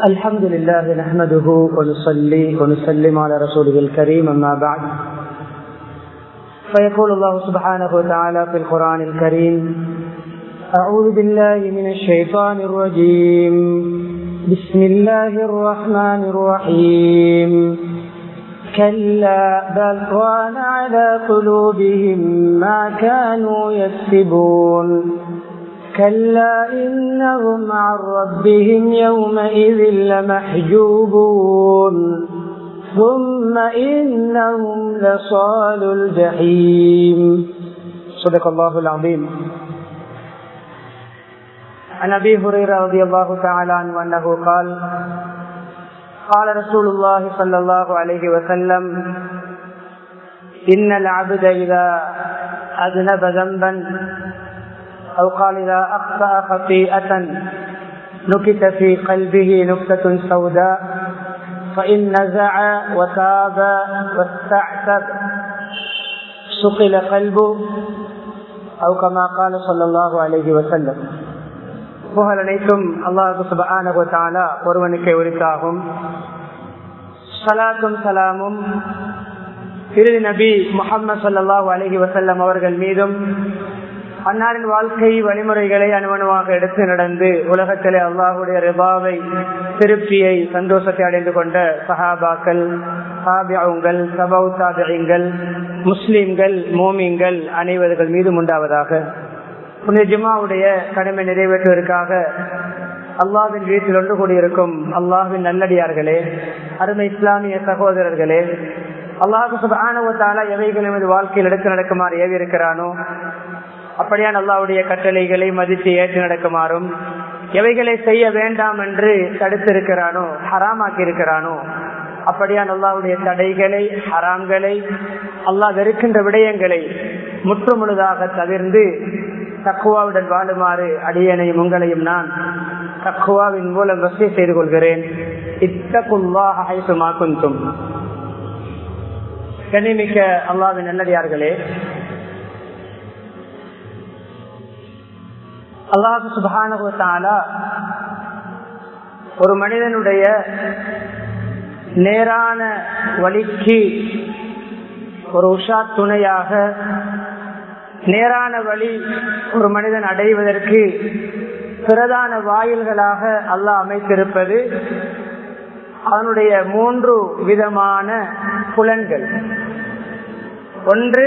الحمد لله نحمده ونصلي ونسلم على رسوله الكريم أما بعد فيقول الله سبحانه وتعالى في القرآن الكريم أعوذ بالله من الشيطان الرجيم بسم الله الرحمن الرحيم كلا بل ران على قلوبهم ما كانوا يكسبون كلا إنهم عن ربهم يومئذ لمحجوبون ثم إنهم لصال الجحيم صدق الله العظيم عن أبي هريرة رضي الله تعالى عنه أنه قال قال رسول الله صلى الله عليه وسلم إن العبد إذا أذنب ذنبا أو قال إذا أخطأ خطيئة نكت في قلبه نكتة سوداء فإن نزع وتاب واستعتب سقل قلبه أو كما قال صلى الله عليه وسلم புகழ் அனைத்தும் அல்லாஹு சுபானா ஒருவனுக்கு உரித்தாகும் சலாத்தும் சலாமும் இறுதி நபி முகமது சல்லாஹூ அலஹி வசல்லம் அவர்கள் மீதும் அன்னாரின் வாழ்க்கை வழிமுறைகளை அனுமணமாக எடுத்து நடந்து உலகத்திலே அல்லாஹுடைய ரிபாவை திருப்தியை சந்தோஷத்தை அடைந்து கொண்ட சஹாபாக்கள் சாபியாவுங்கள் சபௌ சாபியங்கள் முஸ்லிம்கள் மோமிங்கள் அனைவர்கள் மீதும் உண்டாவதாக புனித ஜுமாவுடைய கடமை நிறைவேற்றுவதற்காக அல்லாவின் வீட்டில் ஒன்று கூடியிருக்கும் அல்லாஹின் நல்லடியார்களே அருமை இஸ்லாமிய சகோதரர்களே அல்லாஹு சுபானுவத்தால எவைகள் எமது வாழ்க்கையில் எடுத்து நடக்குமாறு ஏவி இருக்கிறானோ அப்படியான அல்லாவுடைய கட்டளைகளை மதித்து ஏற்று நடக்குமாறும் எவைகளை செய்ய வேண்டாம் என்று தடுத்திருக்கிறானோ ஹராமாக்கி இருக்கிறானோ அப்படியான அல்லாவுடைய தடைகளை ஹராம்களை அல்லாஹ் வெறுக்கின்ற விடயங்களை முற்றுமுழுதாக தவிர்ந்து தக்குவாவுடன் வாழுமாறு அடியனையும் உங்களையும் நான் தக்குவாவின் மூலம் வசதி செய்து கொள்கிறேன் இத்தகுல்லாஹும் கண்ணிமிக்க அல்லாவின் நல்லடியார்களே அல்லாஹு சுபானுவத்தாலா ஒரு மனிதனுடைய நேரான வழிக்கு ஒரு உஷா துணையாக நேரான வழி ஒரு மனிதன் அடைவதற்கு பிரதான வாயில்களாக அல்லாஹ் அமைத்திருப்பது அவனுடைய மூன்று விதமான புலன்கள் ஒன்று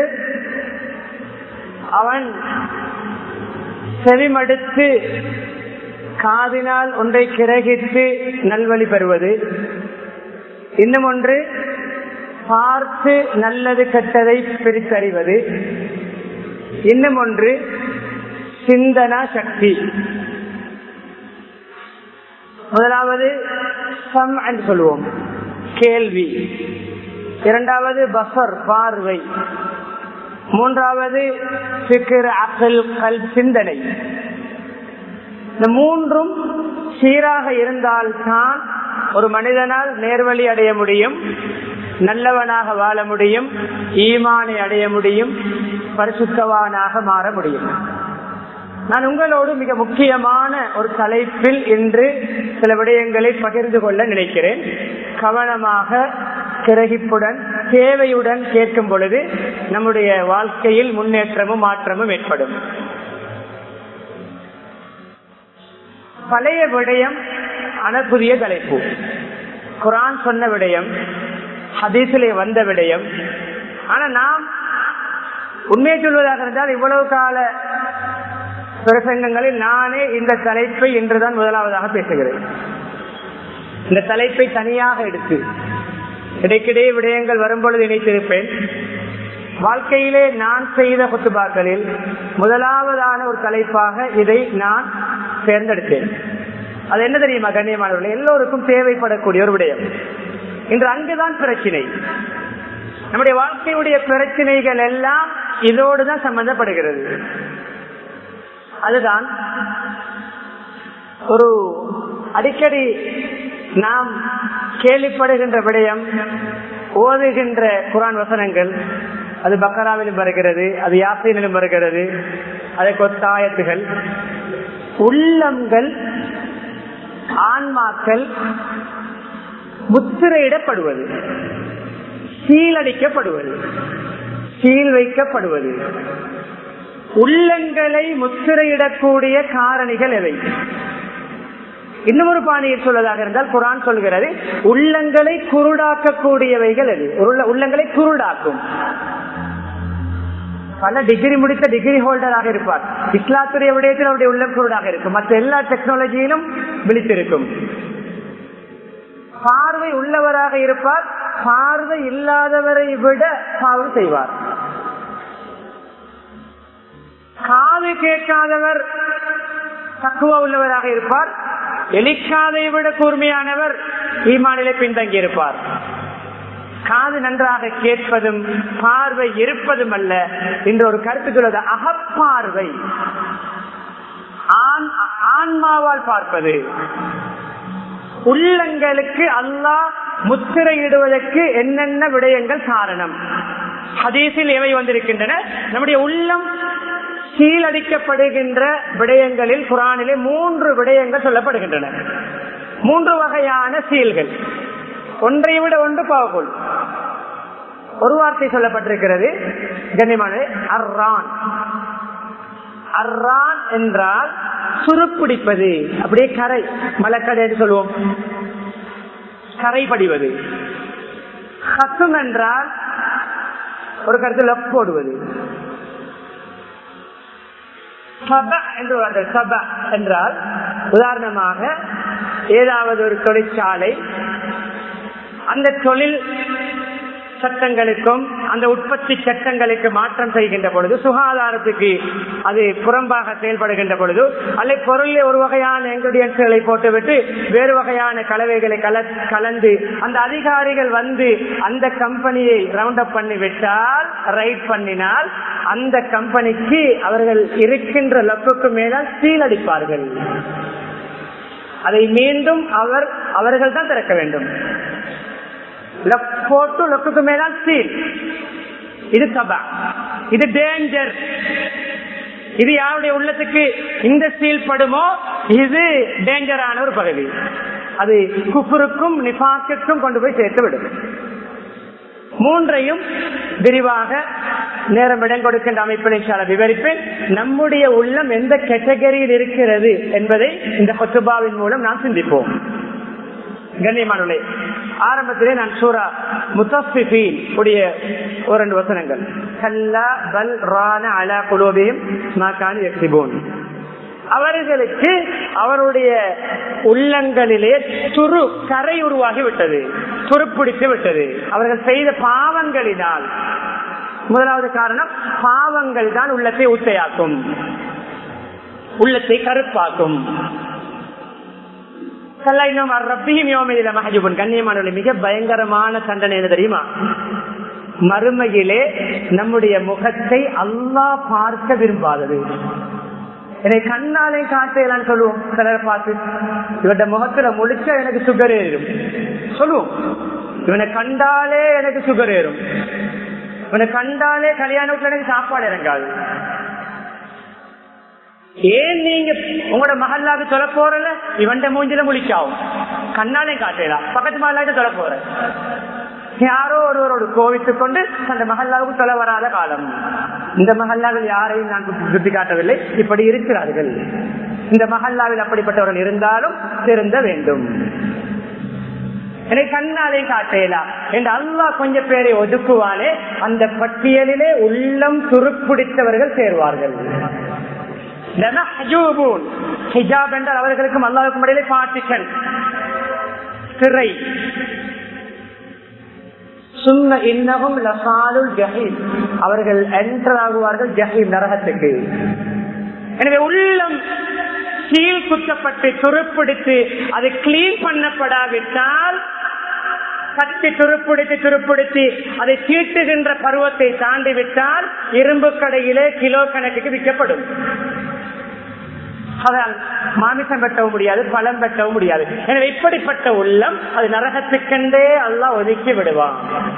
அவன் செவிமடுத்து காதினால் ஒன்றை கிரகித்து நல்வழி பெறுவது இன்னும் ஒன்று பார்த்து நல்லது கெட்டதை பிரித்தறிவது இன்னும் ஒன்று சிந்தனா சக்தி முதலாவது சம் என்று சொல்லுவோம் கேள்வி இரண்டாவது பசர் பார்வை மூன்றாவது சிக்கர் அக்கல் கல் சிந்தனை இந்த மூன்றும் சீராக இருந்தால் தான் ஒரு மனிதனால் நேர்வழி அடைய முடியும் நல்லவனாக வாழ முடியும் ஈமானை அடைய முடியும் பரிசுத்தவானாக மாற முடியும் நான் உங்களோடு மிக முக்கியமான ஒரு தலைப்பில் இன்று சில விடயங்களை பகிர்ந்து கொள்ள நினைக்கிறேன் கவனமாக கிரகிப்புடன் தேவையுடன் கேட்கும் பொழுது நம்முடைய வாழ்க்கையில் முன்னேற்றமும் மாற்றமும் ஏற்படும் பழைய விடயம் ஆன புதிய தலைப்பு குரான் சொன்ன விடயம் ஹதீசிலே வந்த விடயம் ஆனா நாம் உண்மையை சொல்வதாக இருந்தால் இவ்வளவு கால பிரசங்கங்களில் நானே இந்த தலைப்பை இன்றுதான் முதலாவதாக பேசுகிறேன் இந்த தலைப்பை தனியாக எடுத்து இடைக்கிடையே விடயங்கள் வரும்பொழுது இணைத்திருப்பேன் வாழ்க்கையிலே நான் செய்த குத்துபாக்களில் முதலாவதான ஒரு தலைப்பாக இதை நான் தேர்ந்தெடுத்தேன் அது என்ன தெரியுமா கண்ணியமானவர்கள் எல்லோருக்கும் தேவைப்படக்கூடிய ஒரு விடயம் இன்று அங்குதான் பிரச்சனை நம்முடைய வாழ்க்கையுடைய பிரச்சனைகள் எல்லாம் இதோடு தான் சம்பந்தப்படுகிறது அதுதான் ஒரு அடிக்கடி நாம் கேள்விப்படுகின்ற விடயம் ஓதுகின்ற குரான் வசனங்கள் அது பக்கராவிலும் வருகிறது அது யாத்திரையிலும் வருகிறது அதை கொத்தாயத்துகள் உள்ளங்கள் ஆன்மாக்கள் முத்திரையிடப்படுவது சீலடிக்கப்படுவது சீல் வைக்கப்படுவது உள்ளங்களை முத்திரையிடக்கூடிய காரணிகள் எவை இன்னொரு பாணியில் சொல்வதாக இருந்தால் குரான் சொல்கிறது உள்ளங்களை குருடாக்கக்கூடியவைகள் எது உள்ளங்களை குருடாக்கும் பல டிகிரி முடித்த டிகிரி ஹோல்டராக இருப்பார் இஸ்லாத்துடைய விடயத்தில் அவருடைய உள்ளம் குருடாக இருக்கும் மற்ற எல்லா டெக்னாலஜியிலும் விழித்திருக்கும் பார்வை உள்ளவராக இருப்பார் பார்வை இல்லாதவரை விட பாவம் செய்வார் காது கேட்காதவர் தக்குவா உள்ளவராக இருப்பார் எலிக்காதை விட கூர்மையானவர் ஈமானிலே பின்தங்கி இருப்பார் காது நன்றாக கேட்பதும் பார்வை இருப்பதும் அல்ல என்ற ஒரு கருத்து சொல்வது அகப்பார்வை ஆன்மாவால் பார்ப்பது உள்ளங்களுக்கு அல்லாஹ் முத்திரையிடுவதற்கு என்னென்ன விடயங்கள் காரணம் ஹதீஸில் எவை வந்திருக்கின்றன நம்முடைய உள்ளம் சீலடிக்கப்படுகின்ற விடயங்களில் குரானிலே மூன்று விடயங்கள் சொல்லப்படுகின்றன மூன்று வகையான சீல்கள் ஒன்றை விட ஒன்று பவர்ஃபுல் ஒரு வார்த்தை சொல்லப்பட்டிருக்கிறது கண்ணியமான அர்ரான் அர்ரான் என்றால் சுருப்பிடிப்பது அப்படியே கரை மலக்கடை என்று சொல்லுவோம் கரை படிவது ஹசும் என்றால் ஒரு கருத்து லப் போடுவது சப என்று சப என்றால் உதாரணமாக ஏதாவது ஒரு தொழிற்சாலை அந்த தொழில் சட்டங்களுக்கும் அந்த உற்பத்தி சட்டங்களுக்கு மாற்றம் செய்கின்ற பொழுது சுகாதாரத்துக்கு அது புறம்பாக செயல்படுகின்ற பொழுது அல்லது பொருளில் ஒரு வகையான இன்கிரீடியன்ஸ்களை போட்டுவிட்டு வேறு வகையான கலவைகளை கல கலந்து அந்த அதிகாரிகள் வந்து அந்த கம்பெனியை ரவுண்ட் அப் பண்ணி விட்டால் ரைட் பண்ணினால் அந்த கம்பெனிக்கு அவர்கள் இருக்கின்ற லப்புக்கு மேலால் சீலடிப்பார்கள் அதை மீண்டும் அவர் அவர்கள் தான் திறக்க வேண்டும் போட்டு லொக்குக்கு மேலால் சீல் இது சபா இது டேஞ்சர் இது யாருடைய உள்ளத்துக்கு இந்த சீல் படுமோ இது டேஞ்சரான ஒரு பகுதி அது குஃபருக்கும் நிபாக்குக்கும் கொண்டு போய் சேர்த்து விடும் மூன்றையும் விரிவாக நேரம் இடம் கொடுக்கின்ற அமைப்பினை விவரிப்பேன் நம்முடைய உள்ளம் எந்த கேட்டகரியில் இருக்கிறது என்பதை இந்த கொத்துபாவின் மூலம் நாம் சிந்திப்போம் கண்ணியமானே ஆரம்பத்திலே நான் சூரா முத்தீன் உடைய ஒரு ரெண்டு வசனங்கள் கல்லா பல் ரான அலா குலோபியும் மாக்கான் எக்ஸிபோன் அவர்களுக்கு அவருடைய உள்ளங்களிலே துரு கரை உருவாகி விட்டது துருப்பிடித்து விட்டது அவர்கள் செய்த பாவங்களினால் முதலாவது காரணம் பாவங்கள் தான் உள்ளத்தை ஊத்தையாக்கும் உள்ளத்தை கருப்பாக்கும் கண்ணியமான மிக பயங்கரமான தண்டனை என்ன தெரியுமா மறுமையிலே நம்முடைய முகத்தை அல்லா பார்க்க விரும்பாதது என்னை கண்ணாலே காட்டலான்னு சொல்லுவோம் சிலரை பார்த்து இவருடைய முகத்துல முழிச்சா எனக்கு சுகர் ஏறும் சொல்லுவோம் இவனை கண்டாலே எனக்கு சுகர் ஏறும் இவனை கண்டாலே கல்யாண வீட்டுல எனக்கு சாப்பாடு இறங்காது ஏன் நீங்க உங்களோட மகல்லாவுக்கு சொல்ல போறல இவன் மூஞ்சில முழிச்சாவும் கண்ணாலே காட்டலாம் பக்கத்து மகல்லாவுக்கு சொல்ல போற யாரோ ஒருவரோடு கோவித்துக் கொண்டு அந்த மகல்லாவுக்கு சொல்ல வராத காலம் இந்த மகல்லாவில் யாரையும் நான் சுட்டி காட்டவில்லை இப்படி இருக்கிறார்கள் இந்த மகல்லாவில் அப்படிப்பட்டவர்கள் இருந்தாலும் திருந்த வேண்டும் என்னை கண்ணாலே காட்டலாம் என்று அல்லா கொஞ்சம் பேரை ஒதுக்குவானே அந்த பட்டியலிலே உள்ளம் துருப்பிடித்தவர்கள் சேர்வார்கள் ஹிஜாப் என்றால் அவர்களுக்கும் அல்லாவுக்கும் இடையிலே பார்ட்டிஷன் திரை சும்ம இன்னகும் லசாலுல் ஜஹீம் அவர்கள் என்டர் ஆகுவார்கள் ஜஹீம் நரகத்துக்கு எனவே உள்ளம் சீல் குத்தப்பட்டு துருப்பிடித்து அது கிளீன் பண்ணப்படாவிட்டால் கட்டி துருப்பிடித்து துருப்பிடித்து அதை தீட்டுகின்ற பருவத்தை தாண்டி விட்டால் இரும்பு கடையிலே கிலோ கணக்குக்கு விற்கப்படும் அதால் மாமிசம் வெட்டவும் முடியாது பழம் வெட்டவும் முடியாது எனவே இப்படிப்பட்ட உள்ளம் அது நரகத்துக்கென்றே அல்லா ஒதுக்கி விடுவான்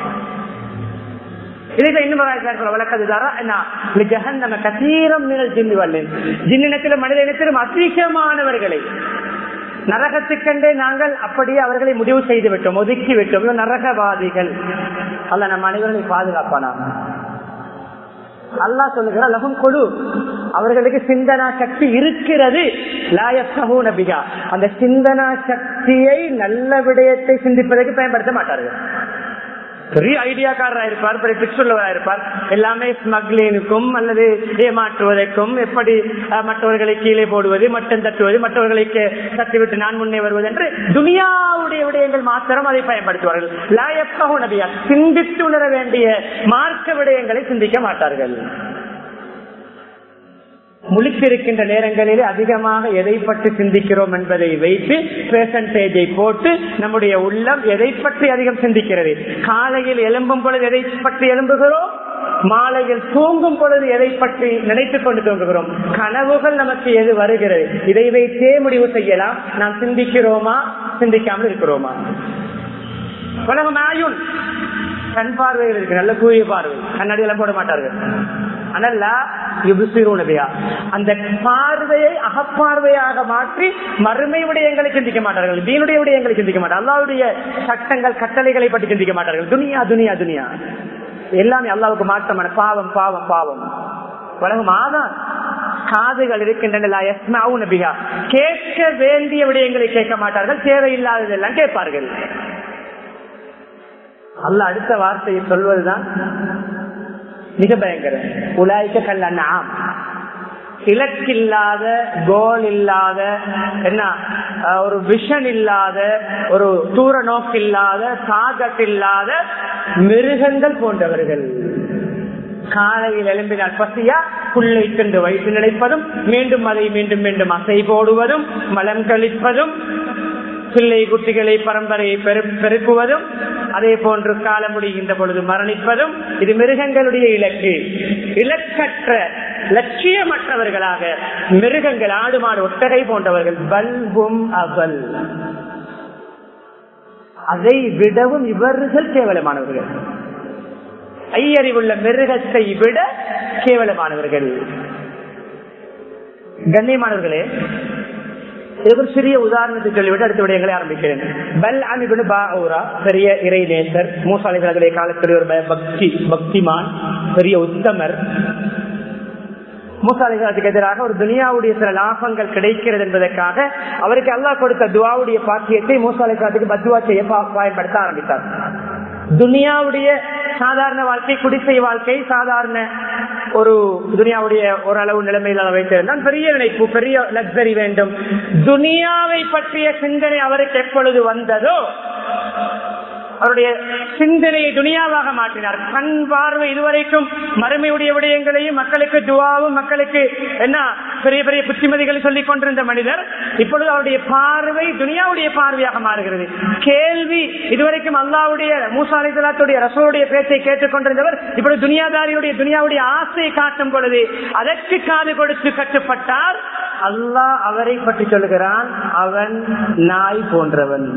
இதுக்கு இன்னும் வழக்கதுதாரா என்ன கசீரம் ஜின்னு வல்லேன் ஜின்னினத்திலும் மனித இனத்திலும் அதிகமானவர்களை நரகத்துக்கென்றே நாங்கள் அப்படியே அவர்களை முடிவு செய்து விட்டோம் ஒதுக்கி விட்டோம் இவன் நரகவாதிகள் அல்ல நம் அனைவர்களை பாதுகாப்பானா அல்லாஹ் சொல்லுகிற லகம் கொடு அவர்களுக்கு சிந்தனா சக்தி இருக்கிறது லாயசகூ நபிகா அந்த சிந்தனா சக்தியை நல்ல விடயத்தை சிந்திப்பதற்கு பயன்படுத்த மாட்டார்கள் பெரிய ஐடியாக்காரராக இருப்பார் பெரிய பிக்சுள்ளவராக இருப்பார் எல்லாமே ஸ்மக்லினுக்கும் அல்லது ஏமாற்றுவதற்கும் எப்படி அஹ், மற்றவர்களை கீழே போடுவது மட்டம் தட்டுவது மற்றவர்களுக்கு தட்டிவிட்டு நான் முன்னே வருவது என்று துனியாவுடைய விடயங்கள் மாத்திரம் அதை பயன்படுத்துவார்கள் லாயப்பகு நபியா சிந்தித்து உணர வேண்டிய மார்க்க விடயங்களை சிந்திக்க மாட்டார்கள் முழித்திருக்கின்ற நேரங்களில் அதிகமாக எதை பற்றி சிந்திக்கிறோம் என்பதை வைத்து பெர்சன்டேஜை போட்டு நம்முடைய உள்ளம் எதை பற்றி அதிகம் சிந்திக்கிறது காலையில் எழும்பும் பொழுது எதை பற்றி எழும்புகிறோம் மாலையில் தூங்கும் பொழுது எதை பற்றி நினைத்துக் கொண்டு தூங்குகிறோம் கனவுகள் நமக்கு எது வருகிறது இதை வைத்தே முடிவு செய்யலாம் நாம் சிந்திக்கிறோமா சிந்திக்காமல் இருக்கிறோமா உலகம் ஆயுள் கண் பார்வைகள் இருக்கு நல்ல தூய பார்வை கண்ணாடி எல்லாம் போட மாட்டார்கள் ஆனால் அந்த பார்வையை அகப்பார்வையாக மாற்றி மறுமை விடயங்களை சிந்திக்க மாட்டார்கள் தீனுடைய விடயங்களை சிந்திக்க மாட்டார்கள் அல்லாவுடைய சட்டங்கள் கட்டளைகளை பற்றி சிந்திக்க மாட்டார்கள் துனியா துனியா துனியா எல்லாமே அல்லாவுக்கு மாற்றமான பாவம் பாவம் பாவம் உலகம் ஆதான் காதுகள் இருக்கின்றன கேட்க வேண்டிய விடயங்களை கேட்க மாட்டார்கள் தேவையில்லாததெல்லாம் கேட்பார்கள் அல்ல அடுத்த வார்த்தையை சொல்வதுதான் மிக பயங்கரம் உலாய்க்க கல்லாம் இலக்கில்லாத கோல் இல்லாத என்ன அஹ், ஒரு விஷன் இல்லாத ஒரு தூர நோக்கு இல்லாத சாகட் இல்லாத மிருகங்கள் போன்றவர்கள் காலையில் எழும்பினால் பசியா புல்லை கண்டு வயிற்று நினைப்பதும் மீண்டும் அதை மீண்டும் மீண்டும் அசை போடுவதும் மலம் கழிப்பதும் பிள்ளை குட்டிகளை பரம்பரையை பெரு- பெருக்குவதும் அதே போன்று காலம் முடிகின்ற பொழுது மரணிப்பதும் இது மிருகங்களுடைய இலக்கு இலக்கற்ற லட்சியமற்றவர்களாக மிருகங்கள் ஆடு மாடு ஒட்டகை போன்றவர்கள் பல்பும் அவல் அதை விடவும் இவர்கள் கேவலமானவர்கள் ஐயறிவுள்ள மிருகத்தை விட கேவலமானவர்கள் கண்ணியமானவர்களே இது ஒரு சிறிய உதாரணத்தை சொல்லிவிட்டு அடுத்த விடயங்களை ஆரம்பிக்கிறேன் பல் அமிபுன் பாஊரா பெரிய இறை நேசர் மூசாலிகளுடைய காலத்தில் ஒரு ப- பக்தி பக்திமான் பெரிய உத்தமர் மூசாலிகளுக்கு எதிராக ஒரு துனியாவுடைய சில லாபங்கள் கிடைக்கிறது என்பதற்காக அவருக்கு அல்லாஹ் கொடுத்த துவாவுடைய பாக்கியத்தை மூசாலிகளுக்கு பத்துவா செய்ய பா- பயன்படுத்த ஆரம்பித்தார் துனியாவுடைய சாதாரண வாழ்க்கை குடிசை வாழ்க்கை சாதாரண ஒரு துனியாவுடைய ஓரளவு நிலைமையில் வைத்திருந்தான் பெரிய நினைப்பு பெரிய லக்ஸரி வேண்டும் துனியாவை பற்றிய சிந்தனை அவருக்கு எப்பொழுது வந்ததோ அவருடைய சிந்தனையை துனியாவாக மாற்றினார் கண் பார்வை இதுவரைக்கும் மறுமையுடைய விடயங்களையும் மக்களுக்கு துவாவும் மக்களுக்கு என்ன பெரிய பெரிய புத்திமதிகளை சொல்லிக் கொண்டிருந்த மனிதர் இப்பொழுது அவருடைய பார்வை துனியாவுடைய பார்வையாக மாறுகிறது கேள்வி இதுவரைக்கும் அல்லாவுடைய மூசாலை தலாத்துடைய ரசோடைய பேச்சை கேட்டுக் கொண்டிருந்தவர் இப்பொழுது துனியாதாரியுடைய துனியாவுடைய ஆசையை காட்டும் பொழுது அதற்கு காது கொடுத்து கட்டுப்பட்டால் அல்லாஹ் அவரை பற்றி சொல்லுகிறான் அவன் நாய் போன்றவன்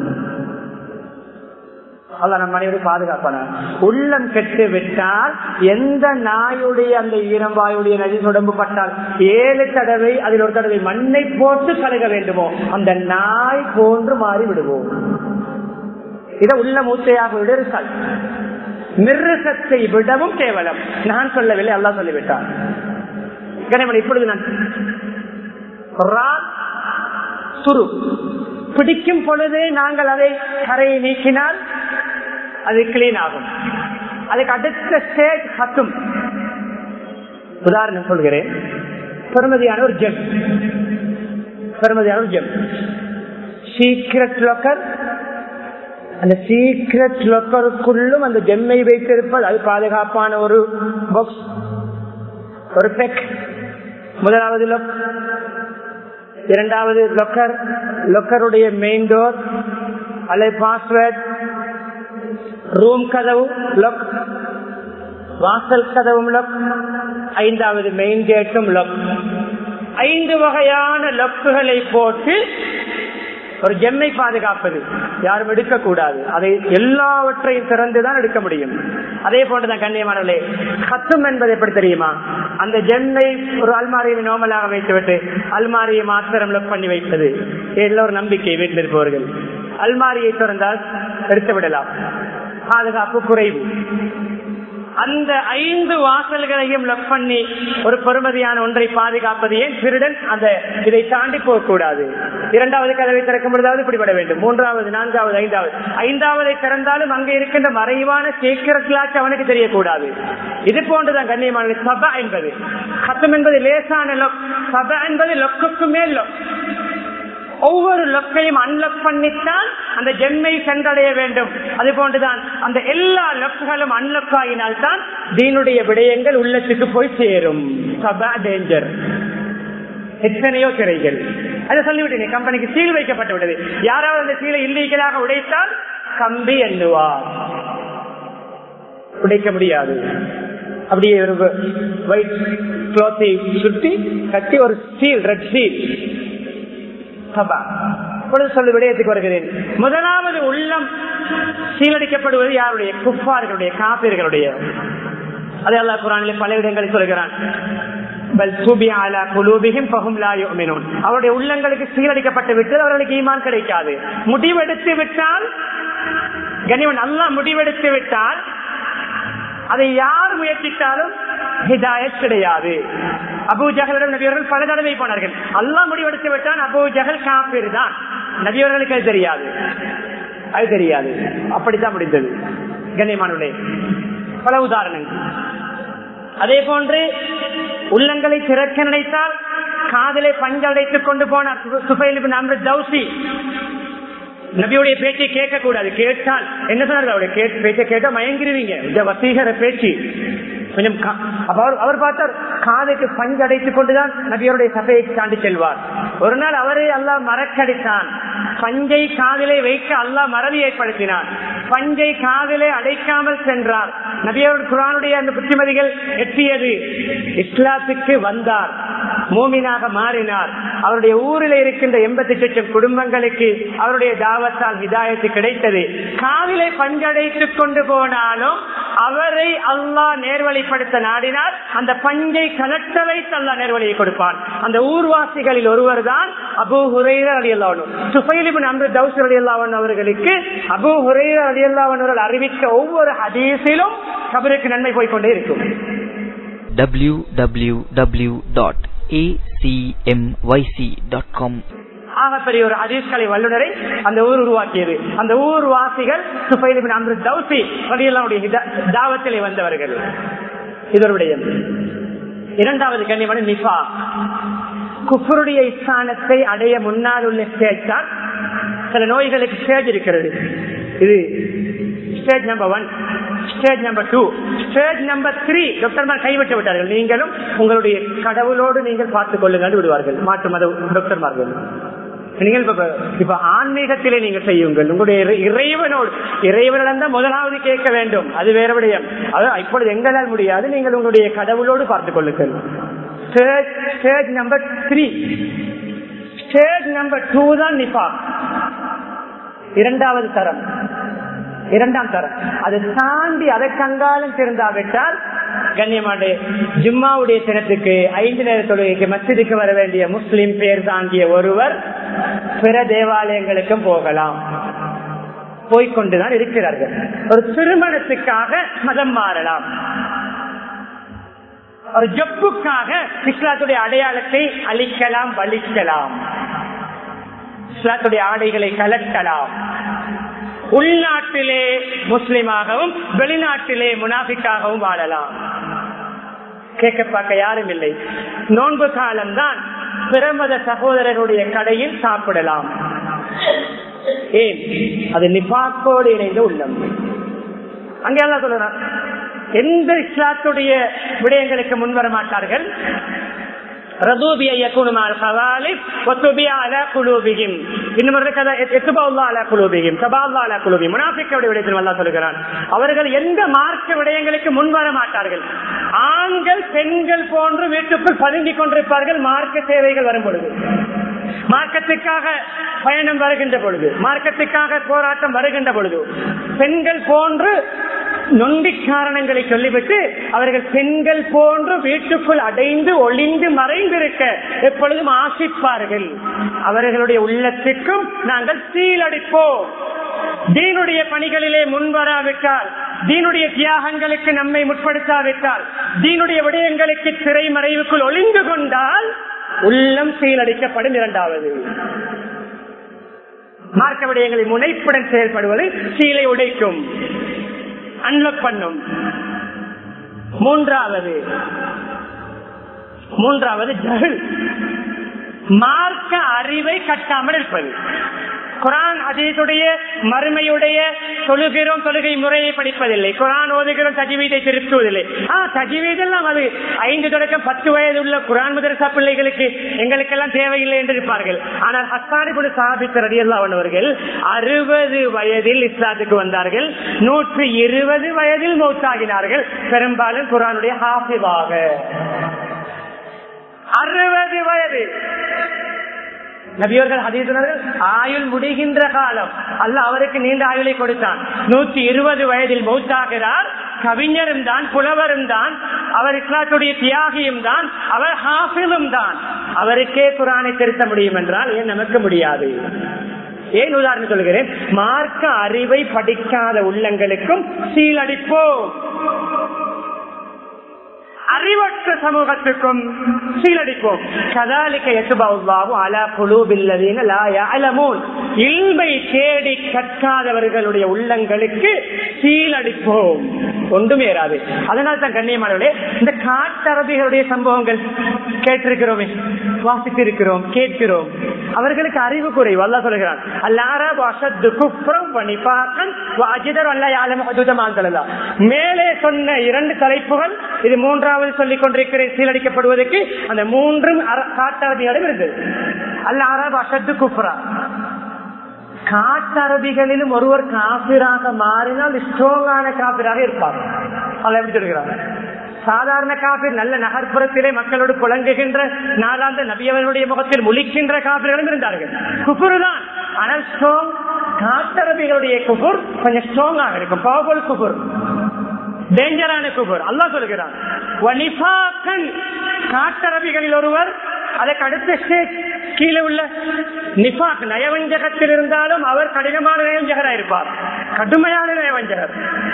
அல்ல நம் மனைவி பாதுகாப்பான உள்ளம் கெட்டு விட்டால் எந்த நாயுடைய அந்த ஈரம்பாயுடைய நதி உடம்பு பட்டால் ஏழு தடவை அதில் ஒரு தடவை மண்ணை போட்டு கழுக வேண்டுமோ அந்த நாய் போன்று மாறி விடுவோம் இதை உள்ள மூச்சையாக விடுங்கள் மிருகத்தை விடவும் கேவலம் நான் சொல்லவில்லை அல்லா சொல்லிவிட்டான் கனிமணி இப்பொழுது நான் குர்ஆன், துரு பிடிக்கும் பொழுது நாங்கள் அதை கரையை நீக்கினால் அது கிளீன் ஆகும் அதுக்கு அடுத்த ஸ்டேஜ் ஹத்தும் உதாரணம் சொல்கிறேன் பெருமதியான ஒரு ஜெம் பெருமதியான ஒரு ஜெம் சீக்ரெட் லாக்கர் அந்த சீக்ரெட் லாக்கருக்குள்ளும் அந்த ஜெம்மை வைத்திருப்பது அது பாதுகாப்பான ஒரு பாக்ஸ் ஒரு பெக் முதலாவது லொக் இரண்டாவது லொக்கர் லொக்கருடைய மெயின் டோர் அல்லது பாஸ்வேர்ட் ரூம் கதவு லொக் வாசல் கதவும் லொக் ஐந்தாவது மெயின் கேட்டும் லொக் ஐந்து வகையான லொக்குகளை போட்டு ஒரு ஜெம்மை பாதுகாப்பது யாரும் எடுக்கக்கூடாது அதை எல்லாவற்றையும் திறந்துதான் எடுக்க முடியும் அதே போன்றுதான் கண்ணியமானவர்களே கத்தும் என்பது எப்படி தெரியுமா அந்த ஜெம்மை ஒரு அல்மாரியை நோமலாக வைத்துவிட்டு அல்மாரியை மாத்திரம் லொக் பண்ணி வைப்பது எல்லோரும் நம்பிக்கை வீட்டில் இருப்பவர்கள் அல்மாரியை திறந்தால் எடுத்து விடலாம் பாதுகாப்பு குறைவு அந்த ஐந்து வாசல்களையும் லக் பண்ணி ஒரு பெருமதியான ஒன்றை பாதுகாப்பது ஏன் திருடன் அந்த இதை தாண்டி போகக்கூடாது இரண்டாவது கதவை திறக்கும் பொழுதாவது பிடிபட வேண்டும் மூன்றாவது நான்காவது ஐந்தாவது ஐந்தாவதை திறந்தாலும் அங்கே இருக்கின்ற மறைவான சீக்கிரத்திலாச்சு அவனுக்கு தெரியக்கூடாது இது போன்றுதான் கண்ணியமான சபா என்பது சத்தம் என்பது லேசான லொக் சபா என்பது லொக்குக்கு மேல் லொக் ஒவ்வொரு லொக்கையும் அன்லக் பண்ணித்தான் அந்த ஜென்மை சென்றடைய வேண்டும் அது போன்றுதான் அந்த எல்லா லொக்குகளும் அன்லக் ஆகினால்தான் தீனுடைய விடயங்கள் உள்ளத்துக்கு போய் சேரும் சபா டேஞ்சர் எத்தனையோ திரைகள் அதை சொல்லிவிட்டீங்க கம்பெனிக்கு சீல் வைக்கப்பட்டு விட்டது யாராவது அந்த சீலை இல்லீகலாக உடைத்தால் கம்பி எண்ணுவார் உடைக்க முடியாது அப்படியே ஒரு ஒயிட் கிளாத்தை சுற்றி கட்டி ஒரு சீல் ரெட் சீல் சபா இப்பொழுது சொல்லு விடயத்துக்கு வருகிறேன் முதலாவது உள்ளம் சீலடிக்கப்படுவது யாருடைய குஃபார்களுடைய காப்பீர்களுடைய அதே அல்லா குரானிலே பல இடங்களில் சொல்கிறான் அவருடைய உள்ளங்களுக்கு சீலடிக்கப்பட்டு விட்டு அவர்களுக்கு ஈமான் கிடைக்காது முடிவெடுத்து விட்டால் கனிவன் அல்லா முடிவெடுத்து விட்டால் அதை யார் முயற்சித்தாலும் ஹிதாயத் கிடையாது அபு ஜஹலிடம் நபியவர்கள் பல தடவை போனார்கள் அல்லா முடிவெடுத்து விட்டான் அபு ஜஹல் காப்பீர் தான் நபியவர்களுக்கு அது தெரியாது அது தெரியாது அப்படித்தான் முடிந்தது கண்ணியமானவர்களே பல உதாரணங்கள் அதே போன்று உள்ளங்களை திறக்க நினைத்தால் காதலை பஞ்சடைத்துக் கொண்டு போனார் சுபைல் அம்ரு தௌசி நபியுடைய பேச்சை கேட்க கூடாது கேட்டால் என்ன சொன்னார்கள் அவருடைய பேச்சை கேட்டா மயங்கிருவீங்க இந்த வசீகர பேச்சு கொஞ்சம் அவர் அவர் பார்த்தார் காதுக்கு பஞ்சு அடைத்துக் கொண்டுதான் நபியருடைய சபையை தாண்டி செல்வார் ஒரு நாள் அவரை அல்லாஹ் மறக்கடித்தான் பஞ்சை காதிலே வைக்க அல்லாஹ் மறதி ஏற்படுத்தினார் பஞ்சை காதிலே அடைக்காமல் சென்றார் நபியோட குரானுடைய அந்த புத்திமதிகள் எட்டியது இஸ்லாத்துக்கு வந்தார் மூமினாக மாறினார் அவருடைய ஊரில் இருக்கின்ற எண்பத்தி லட்சம் குடும்பங்களுக்கு அவருடைய தாவத்தால் ஹிதாயத்து கிடைத்தது காவிலை பஞ்சடைத்துக் கொண்டு போனாலும் அவரை அல்லாஹ் நேர்வழிப்படுத்த நாடினார் அந்த பஞ்சை கலட்ட வைத்து அல்லா நேர்வழியை கொடுப்பான் அந்த ஊர்வாசிகளில் ஒருவர் தான் அபு ஹுரைரர் அலி அல்லாவன் சுஃபைலிபின் அம்ரு தௌசர் அலி அல்லாவன் அவர்களுக்கு அபு ஹுரைரர் அலி அல்லாவன் அவர்கள் அறிவித்த ஒவ்வொரு ஹதீஸிலும் கபருக்கு நன்மை போய்கொண்டே இருக்கும் www.acmyc.com ஆகப்பெரிய ஒரு ஹதீஸ்கலை வல்லுநரை அந்த ஊர் உருவாக்கியது அந்த ஊர் வாசிகள் சுபைலிபின் அம்ரு தௌசி வழியெல்லாம் தாவத்திலே வந்தவர்கள் இதனுடைய இரண்டாவது கண்ணியமான நிஃபா குஃபருடைய ஸ்தானத்தை அடைய முன்னால் உள்ள ஸ்டேஜ் தான் சில நோய்களுக்கு ஸ்டேஜ் இருக்கிறது இது stage number one stage number two stage number three டாக்டர்மார் கைவிட்டு விட்டார்கள் நீங்களும் உங்களுடைய கடவுளோடு நீங்கள் பார்த்துக் கொள்ளுங்கள் விடுவார்கள் மாற்று மத டாக்டர்மார்கள் நீங்கள் இப்ப ஆன்மீகத்திலே நீங்கள் செய்யுங்கள் உங்களுடைய இறைவனோடு இறைவனிடம் தான் முதலாவது கேட்க வேண்டும் அது வேற விடயம் அது இப்பொழுது எங்களால் முடியாது நீங்கள் உங்களுடைய கடவுளோடு பார்த்துக் கொள்ளுங்கள் stage number three stage number two தான் நிபா இரண்டாவது தரம் இரண்டாம் தரம் அதை தாண்டி அதை கங்காலம் திருந்தாவிட்டால் கண்ணியமாண்டு ஜும்மாவுடைய தினத்துக்கு ஐந்து நேர தொழுகைக்கு மசிதுக்கு வர வேண்டிய முஸ்லிம் பேர் தாங்கிய ஒருவர் பிற தேவாலயங்களுக்கும் போகலாம் போய்கொண்டுதான் இருக்கிறார்கள் ஒரு திருமணத்துக்காக மதம் மாறலாம் ஒரு ஜப்புக்காக இஸ்லாத்துடைய அடையாளத்தை அழிக்கலாம் வலிக்கலாம் இஸ்லாத்துடைய ஆடைகளை கலக்கலாம் உள்நாட்டிலே முஸ்லிமாகவும் வெளிநாட்டிலே முனாஃபிக்காகவும் வாழலாம் கேட்க பார்க்க யாரும் இல்லை நோன்பு காலம்தான் பிரமத சகோதரருடைய கடையில் சாப்பிடலாம் ஏன் அது நிபாக்கோடு இணைந்த உள்ளம் அங்கே எல்லாம் சொல்லுறான் எந்த இஸ்லாத்துடைய விடயங்களுக்கு முன்வர மாட்டார்கள் رضوبي يكون مع الخوالف وتبي على قلوبهم இன்னும் கதை எத்துபா على قلوبهم تبا الله على قلوبهم முனாஃபிக்குடைய விடயத்தில் அல்லாஹ் சொல்கிறான் அவர்கள் எந்த மார்க்க விடயங்களுக்கு முன்வர மாட்டார்கள் ஆண்கள் பெண்கள் போன்று வீட்டுக்குள் பதுங்கிக் கொண்டிருப்பார்கள் மார்க்க சேவைகள் வரும் பொழுது மார்க்கத்துக்காக பயணம் வருகின்ற பொழுது மார்க்கத்துக்காக போராட்டம் வருகின்ற பொழுது பெண்கள் போன்று நொண்டி காரணங்களை சொல்லிவிட்டு அவர்கள் பெண்கள் போன்று வீட்டுக்குள் அடைந்து ஒளிந்து மறைந்திருக்க எப்பொழுதும் ஆசிப்பார்கள் அவர்களுடைய உள்ளத்திற்கும் நாங்கள் சீலடிப்போம் தீனுடைய பணிகளிலே முன்வராவிட்டால் தீனுடைய தியாகங்களுக்கு நம்மை முற்படுத்தாவிட்டால் தீனுடைய விடயங்களுக்கு திரை மறைவுக்குள் ஒளிந்து கொண்டால் உள்ளம் சீலடிக்கப்படும் இரண்டாவது மார்க்க விடயங்களை முனைப்புடன் செயல்படுவது சீலை உடைக்கும் அன்லக் பண்ணும் மூன்றாவது மூன்றாவது ஜஹல் மார்க்க அறிவை கட்டாமல் இருப்பது குரான் அதீதுடைய மறுமையுடைய தொழுகிறோம் தொழுகை முறையை படிப்பதில்லை குரான் ஓதுகிறோம் தஜிவீதை திருத்துவதில்லை ஆ தஜிவீதெல்லாம் அது ஐந்து தொடக்கம் பத்து வயது உள்ள குரான் முதரசா பிள்ளைகளுக்கு எங்களுக்கெல்லாம் தேவையில்லை என்று இருப்பார்கள் ஆனால் ஹஸ்தானிபுடு சாபித்தர் அடியல்லாவன் அவர்கள் அறுபது வயதில் இஸ்லாத்துக்கு வந்தார்கள் நூற்று இருபது வயதில் மௌத்தாகினார்கள் பெரும்பாலும் குரானுடைய ஹாஃபிவாக அறுபது வயது நபியவர்கள் ஹதீசனர்கள் ஆயுள் முடிகின்ற காலம் அல்ல அவருக்கு நீண்ட ஆயுளை கொடுத்தான் நூத்தி இருபது வயதில் மௌத்தாகிறார் கவிஞரும் தான் புலவரும் தான் அவர் இஸ்லாத்துடைய தியாகியும் தான் அவர் ஹாஃபிலும் தான் அவருக்கே குரானை திருத்த முடியும் என்றால் ஏன் நமக்கு முடியாது ஏன் உதாரணம் சொல்கிறேன் மார்க்க அறிவை படிக்காத உள்ளங்களுக்கும் சீலடிப்போம் அறிவற்ற சமூகத்துக்கும் சீலடிப்போம் கதாலிக்க எசுபாவு அலா குழுபில்லதீன இல்மை தேடி கற்காதவர்களுடைய உள்ளங்களுக்கு சீலடிப்போம் ஒன்றும் ஏறாது அதனால் தான் கண்ணியமானவர்களே இந்த காட்டரபிகளுடைய சம்பவங்கள் கேட்டிருக்கிறோமே வாசித்திருக்கிறோம் கேட்கிறோம் அவர்களுக்கு அறிவு குறைவு அல்லா சொல்கிறான் மேலே சொன்ன இரண்டு தலைப்புகள் இது மூன்றாவது சொல்லிக் கொண்டிருக்கிறேன் சீலடிக்கப்படுவதற்கு அந்த மூன்றும் காட்டரபியிடம் இருந்தது அல்ல அரபு அசத்து குப்ரா காட்டரபிகளிலும் ஒருவர் காபிராக மாறினால் ஸ்ட்ராங்கான காபிராக இருப்பார் அதை எப்படி சொல்கிறார் சாதாரண காபிர் நல்ல நகர்ப்புறத்திலே மக்களோடு புழங்குகின்ற நாளாந்த நபியவனுடைய முகத்தில் முழிக்கின்ற காபிர்களும் இருந்தார்கள் குபுரு தான் ஆனால் ஸ்ட்ராங் காட்டரபிகளுடைய குபுர் கொஞ்சம் ஸ்ட்ராங்காக இருக்கும் பவர்ஃபுல் குபுர் டேஞ்சரான குபர் அல்லா சொல்கிறான் காட்டரபிகளில் ஒருவர் அதற்கு அடுத்த ஸ்டேஜ் கீழே உள்ள நிபாக் நயவஞ்சகத்தில் இருந்தாலும் அவர் கடினமான நயவஞ்சகரா இருப்பார் கடுமையான நயவஞ்சகர்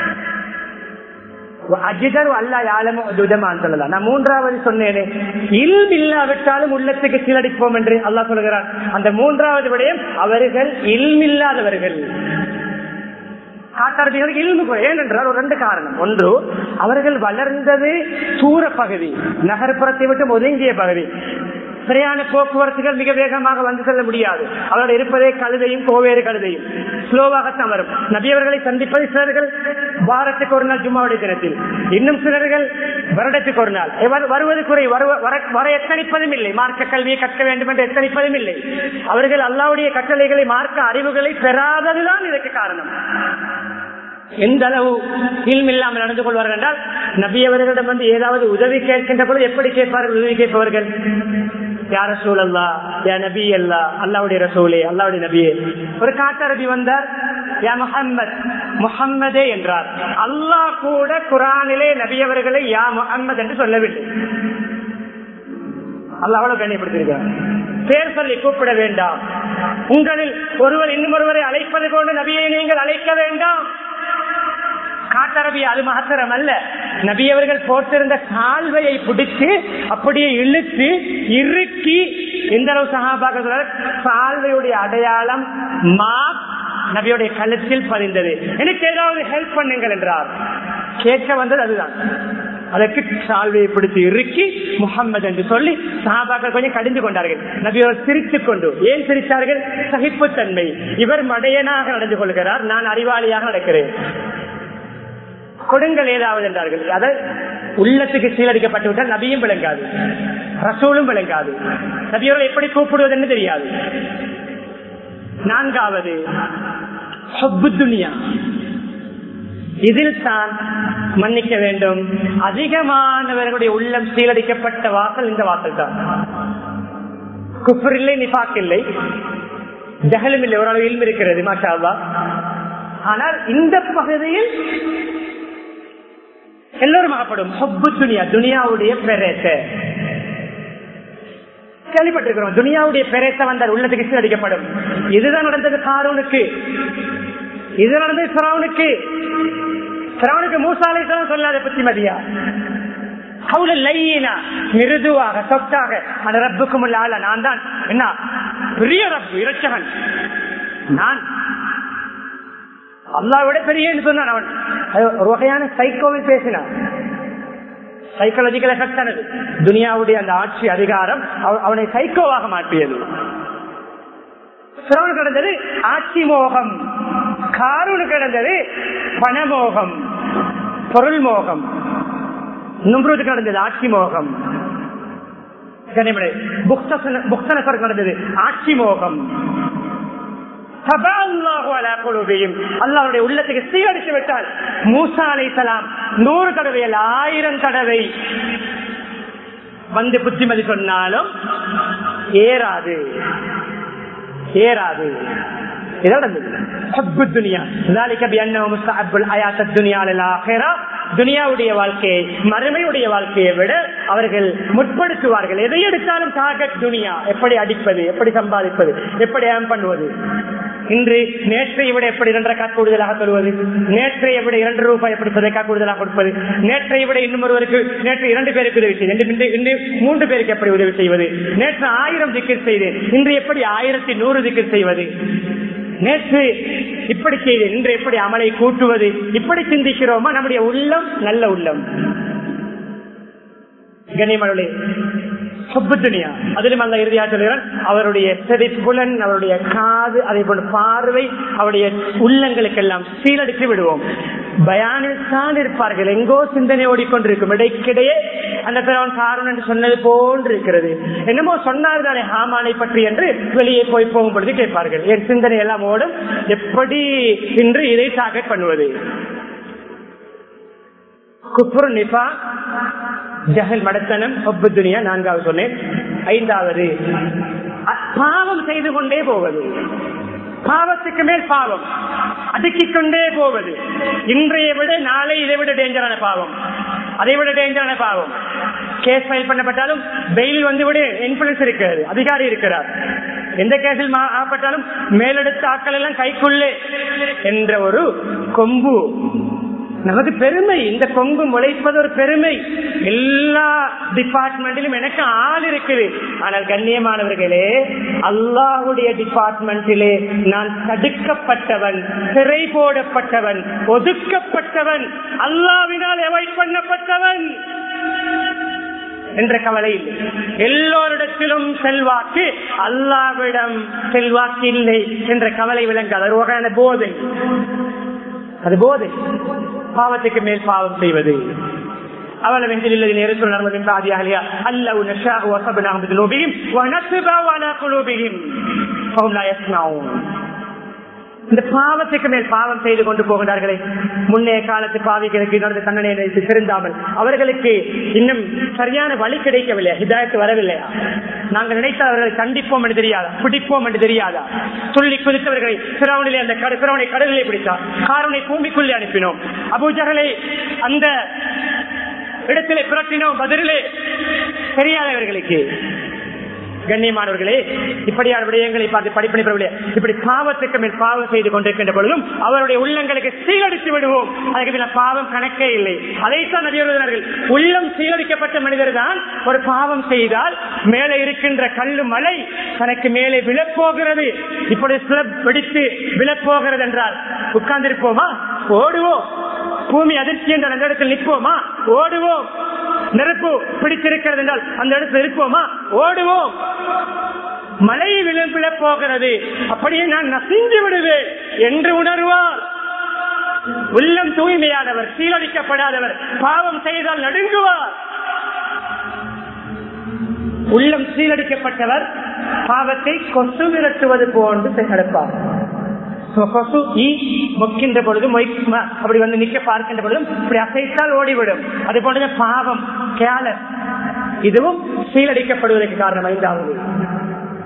அஜிதர் அல்ல யாழமோ துதமான் சொல்லலாம் நான் மூன்றாவது சொன்னேனே இல்ம் இல்லாவிட்டாலும் உள்ளத்துக்கு கீழடிப்போம் என்று அல்லாஹ் சொல்கிறார் அந்த மூன்றாவது விடயம் அவர்கள் இல்மில்லாதவர்கள் காட்டாரதிகளுக்கு இல்மு ஏனென்றால் ஒரு ரெண்டு காரணம் ஒன்று அவர்கள் வளர்ந்தது தூர பகுதி நகர்ப்புறத்தை விட்டு ஒதுங்கிய பகுதி பிரயாண போக்குவரத்துகள் மிக வேகமாக வந்து செல்ல முடியாது அவர்கள் இருப்பதே கழுதையும் கோவேறு கழுதையும் ஸ்லோவாகத்தான் வரும் நபியவர்களை சந்திப்பது சிலர்கள் வாரத்துக்கு ஒரு நாள் ஜும்மாவுடைய தினத்தில் இன்னும் சிலர்கள் வருடத்துக்கு ஒரு நாள் வருவது குறை வர எத்தனிப்பதும் இல்லை மார்க்க கல்வியை கற்க வேண்டும் என்று எத்தனிப்பதும் இல்லை அவர்கள் அல்லாவுடைய கட்டளைகளை மார்க்க அறிவுகளை பெறாததுதான் இதற்கு காரணம் எந்த அளவு இல்லாமல் நடந்து கொள்வார்கள் என்றால் நபி அவர்களிடம் வந்து ஏதாவது உதவி கேட்கின்ற பொழுது எப்படி கேட்பார்கள் உதவி கேட்பவர்கள் யார் ரசூல் அல்லா யா நபி அல்லா அல்லாவுடைய ரசூலே அல்லாவுடைய நபியே ஒரு காட்டரபி வந்தார் யா முஹம்மத் முஹம்மதே என்றார் அல்லாஹ் கூட குரானிலே நபியவர்களை யா முஹம்மது என்று சொல்லவில்லை அல்ல அவ்வளவு கண்ணியப்படுத்திருக்கிறார் பேர் சொல்லி கூப்பிட வேண்டாம் உங்களில் ஒருவர் இன்னும் ஒருவரை அழைப்பது கொண்டு நபியை நீங்கள் அழைக்க வேண்டாம் காட்டரபி அது மாத்திரம் அல்ல நபி அவர்கள் போட்டிருந்த சால்வையை பிடிச்சு அப்படியே இழுத்து இறுக்கி எந்த அளவு சகாபாக சால்வையுடைய அடையாளம் மா நபியுடைய கழுத்தில் பதிந்தது எனக்கு ஏதாவது ஹெல்ப் பண்ணுங்கள் என்றார் கேட்க வந்தது அதுதான் அதற்கு சால்வையை பிடித்து இறுக்கி முகம்மது என்று சொல்லி சஹாபாக்கள் கொஞ்சம் கடிந்து கொண்டார்கள் நபியோர் சிரித்துக் கொண்டு ஏன் சிரித்தார்கள் சகிப்புத்தன்மை இவர் மடையனாக நடந்து கொள்கிறார் நான் அறிவாளியாக நடக்கிறேன் கொடுங்கள் ஏதாவது என்றார்கள் அதை உள்ளத்துக்கு சீலடிக்கப்பட்டு விட்டால் நபியும் விளங்காது ரசூலும் விளங்காது நபியோர்கள் எப்படி கூப்பிடுவதுன்னு தெரியாது நான்காவது துனியா இதில் தான் மன்னிக்க வேண்டும் அதிகமானவர்களுடைய உள்ளம் சீலடிக்கப்பட்ட வாசல் இந்த வாசல் தான் குஃபர் இல்லை நிபாக் இல்லை ஜஹலும் இல்லை ஓரளவு இல்மு இருக்கிறது மாஷா அல்லாஹ். ஆனால் இந்த பகுதியில் எல்லோரும் ஆகப்படும் ஹொப்பு துனியா துனியாவுடைய பெரேத்த கேள்விப்பட்டிருக்கிறோம் துனியாவுடைய பெரேத்த வந்தால் உள்ளத்துக்கு அடிக்கப்படும் இதுதான் நடந்தது காரூனுக்கு இது நடந்தது பிராவுனுக்கு பிராவுனுக்கு மூசாலை சொல்லாத பத்தி மதியா அவ்வளவு லையினா மிருதுவாக சொத்தாக அந்த ரப்புக்கும் ஆள நான் தான் என்ன பெரிய ரப்பு இரட்சகன் நான் அல்லாவிட பெரிய சொன்னான் அவன் அது ஒரு வகையான சைக்கோவில் பேசினான் சைக்காலஜிக்கல் எஃபெக்ட் ஆனது துனியாவுடைய அந்த ஆட்சி அதிகாரம் அவ- அவனை சைக்கோவாக மாற்றியது சிரவணு கிடந்தது ஆட்சி மோகம் காரூனு கிடந்தது பணமோகம் பொருள் மோகம் நும்ருது கிடந்தது ஆட்சி மோகம் கனிமலை புக்தனசர் கிடந்தது ஆட்சி மோகம் அல்லாவுடைய உள்ளத்துக்கு சீரடித்து விட்டால் மூசா அலைசலாம் நூறு தடவை அல்ல ஆயிரம் தடவை வந்து புத்திமதி சொன்னாலும் ஏறாது ஏறாது இதான் நடந்தது. ஹப்பு துனியா. ذلك بأنه مستحب الحياة الدنيا على الآخرة. துனியாவுடைய வாழ்க்கையை மறுமையுடைய வாழ்க்கையை விட அவர்கள் முற்படுத்துவார்கள் எதை எடுத்தாலும் டார்கெட் துனியா எப்படி அடிப்பது எப்படி சம்பாதிப்பது எப்படி ஏம் பண்ணுவது இன்று நேற்றை விட எப்படி இரண்டரை காசு கூடுதலாக தருவது நேற்றை விட இரண்டு ரூபாய் எப்படி சதைக்கா கூடுதலாக கொடுப்பது நேற்றை விட இன்னும் ஒருவருக்கு நேற்று இரண்டு பேருக்கு உதவி செய்வது இன்று- இன்று மூன்று பேருக்கு எப்படி உதவி செய்வது நேற்று ஆயிரம் திக்கர் செய்தேன் இன்று எப்படி ஆயிரத்தி நூறு திக்கர் செய்வது நேற்று இப்படி செய்தேன் இன்று எப்படி அமலை கூட்டுவது இப்படி சிந்திக்கிறோமா நம்முடைய உள்ளம் நல்ல உள்ளம் கனிமனுடைய சொப்பு துணியா அதிலும் அந்த இறுதியா சொல்கிறான் அவருடைய செவி புலன் அவருடைய காது அதே போல பார்வை அவருடைய உள்ளங்களுக்கெல்லாம் சீலடித்து விடுவோம் பயானில் தான் இருப்பார்கள் எங்கோ சிந்தனை ஓடிக்கொண்டிருக்கும் இடைக்கிடையே அந்த பிறவன் காரணம் என்று சொன்னது போன்று இருக்கிறது என்னமோ சொன்னார் தானே ஹாமானை பற்றி என்று வெளியே போய் போகும் பொழுது கேட்பார்கள் என் சிந்தனை எல்லாம் ஓடும் எப்படி இன்று இதை டார்கெட் பண்ணுவது குப்புர் நிபா ஜஹல் மடத்தனம் ஒப்பு துனியா நான்காவது சொன்னேன் ஐந்தாவது அ- பாவம் செய்து கொண்டே போவது பாவத்துக்கு மேல் பாவம் அடுக்கிக் கொண்டே போவது இன்றைய விட நாளை இதை விட டேஞ்சரான பாவம் அதை விட டேஞ்சரான பாவம் கேஸ் ஃபைல் பண்ணப்பட்டாலும் பெயில் வந்து விட இன்ஃபுளுன்ஸ் இருக்கிறது அதிகாரி இருக்கிறார் எந்த கேஸில் மா- ஆகப்பட்டாலும் மேலெடுத்த ஆட்கள் எல்லாம் கைக்குள்ளே என்ற ஒரு கொம்பு நமக்கு பெருமை இந்த கொம்பு முளைப்பது ஒரு பெருமை எல்லா டிபார்ட்மெண்டிலும் எனக்கு ஆள் இருக்குது ஆனால் கண்ணியமானவர்களே அல்லாஹுடைய டிபார்ட்மெண்டிலே நான் தடுக்கப்பட்டவன் சிறை போடப்பட்டவன் ஒதுக்கப்பட்டவன் அல்லாவினால் அவாய்ட் பண்ணப்பட்டவன் என்ற கவலை இல்லை எல்லோரிடத்திலும் செல்வாக்கு அல்லாவிடம் செல்வாக்கு இல்லை என்ற கவலை விளங்காது அது ஒரு வகையான போதை அது போதை பாவத்துக்கு மேல் பாவம் செய்வது அவள வெஞ்சில் இல்லது நேரத்தில் நடந்தது பாதி அகலியா அல்ல நஷா வசபனாகும் ذنوبهم ونتبع على قلوبهم فهم لا يسمعون இந்த பாவத்துக்கு மேல் பாவம் செய்து கொண்டு போகிறார்களே முன்னைய காலத்து பாவிகளுக்கு நடந்த தண்டனை நினைத்து திருந்தாமல் அவர்களுக்கு இன்னும் சரியான வழி கிடைக்கவில்லை ஹிதாயத்து வரவில்லையா நாங்கள் நினைத்த அவர்களை கண்டிப்போம் என்று தெரியாதா பிடிப்போம் என்று தெரியாதா துள்ளி குதித்தவர்களை சிறவனிலே அந்த கட- சிறவனை கடலிலே பிடித்தார் காரனை பூமிக்குள்ளே அனுப்பினோம் அபூஜகளை அந்த இடத்திலே புரட்டினோம் பதிலே தெரியாதவர்களுக்கு கண்ணியமானவர்களே இப்படியான விடயங்களை பார்த்து படிப்பனை பெறவில்லை இப்படி பாவத்துக்கு மேல் பாவம் செய்து கொண்டிருக்கின்ற பொழுதும் அவருடைய உள்ளங்களுக்கு சீரடித்து விடுவோம் அதுக்கு பின்ன பாவம் கணக்கே இல்லை அதைத்தான் நபியர்கள் உள்ளம் சீரடிக்கப்பட்ட மனிதர் தான் ஒரு பாவம் செய்தால் மேலே இருக்கின்ற கல்லு மலை தனக்கு மேலே விழப்போகிறது இப்படி சிலப் வெடித்து விழப்போகிறது என்றால் உட்கார்ந்திருப்போமா ஓடுவோம் பூமி அதிர்ச்சி என்ற அந்த இடத்தில் நிற்போமா ஓடுவோம் நெருப்பு பிடித்திருக்கிறது என்றால் அந்த இடத்துல இருப்போமா ஓடுவோம் மழை விளம்பிட போகிறது அப்படியே நான் நசிஞ்சு விடுவேன் என்று உணர்வார் உள்ளம் தூய்மையானவர் சீரழிக்கப்படாதவர் பாவம் செய்தால் நடுங்குவார் உள்ளம் சீரடிக்கப்பட்டவர் பாவத்தை கொசு விரட்டுவது போன்று நடப்பார் கொசு ஈ மொக்கின்ற பொழுது மொய்க்குமா அப்படி வந்து நிக்க பார்க்கின்ற பொழுதும் இப்படி அசைத்தால் ஓடிவிடும் அது போன்ற பாவம் கேலர் இதுவும் சீரடிக்கப்படுவதற்கு காரணம் ஐந்தாவது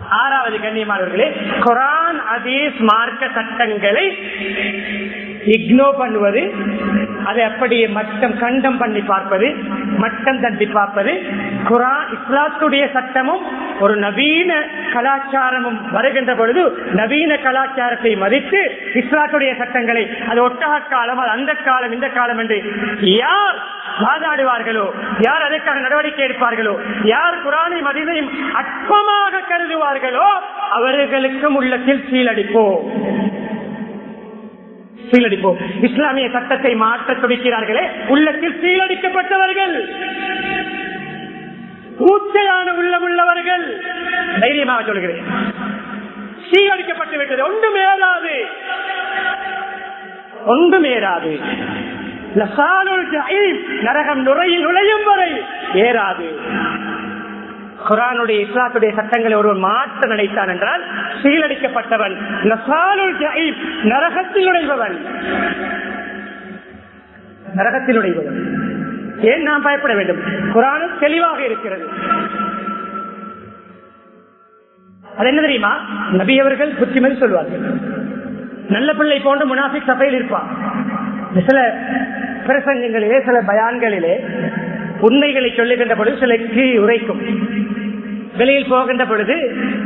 ஆறாவது கண்ணியமானவர்களே குரான் அதீஸ் மார்க்க சட்டங்களை இக்னோ பண்ணுவது அதை அப்படியே மட்டம் கண்டம் பண்ணி பார்ப்பது மட்டம் தட்டி பார்ப்பது குரான் இஸ்லாத்துடைய சட்டமும் ஒரு நவீன கலாச்சாரமும் வருகின்ற பொழுது நவீன கலாச்சாரத்தை மதித்து இஸ்லாத்துடைய சட்டங்களை அது ஒட்டக காலம் அது அந்த காலம் இந்த காலம் என்று யார் வாதாடுவார்களோ யார் அதற்கான நடவடிக்கை எடுப்பார்களோ யார் குரானை மதிதையும் அற்பமாக கருதுவார்களோ அவர்களுக்கும் உள்ளத்தில் சீலடிப்போம் சீலடிப்போம் இஸ்லாமிய சட்டத்தை மாற்ற துடிக்கிறார்களே உள்ளத்தில் சீலடிக்கப்பட்டவர்கள் ஊச்சையான உள்ளமுள்ளவர்கள் தைரியமாக சொல்கிறேன் சீலடிக்கப்பட்டு விட்டது ஒன்றும் ஏறாது ஒன்றும் ஏறாது நரகம் நுரையில் நுழையும் வரை ஏறாது குரானுடைய இஸ்லாத்துடைய சட்டங்களை ஒருவன் மாற்ற நினைத்தான் என்றால் சீலடிக்கப்பட்டவன் நரகத்தில் நுழைபவன் நரகத்தில் நுழைபவன் ஏன் நாம் பயப்பட வேண்டும் குரானும் தெளிவாக இருக்கிறது அது என்ன தெரியுமா நபி அவர்கள் புத்திமதி சொல்வார்கள் நல்ல பிள்ளை போன்ற முனாஃபிக் சபையில் இருப்பான் சில பிரசங்கங்களிலே சில பயான்களிலே உண்மைகளை சொல்லுகின்ற பொழுது சிலக்கு உரைக்கும் வெளியில் போகின்ற பொழுது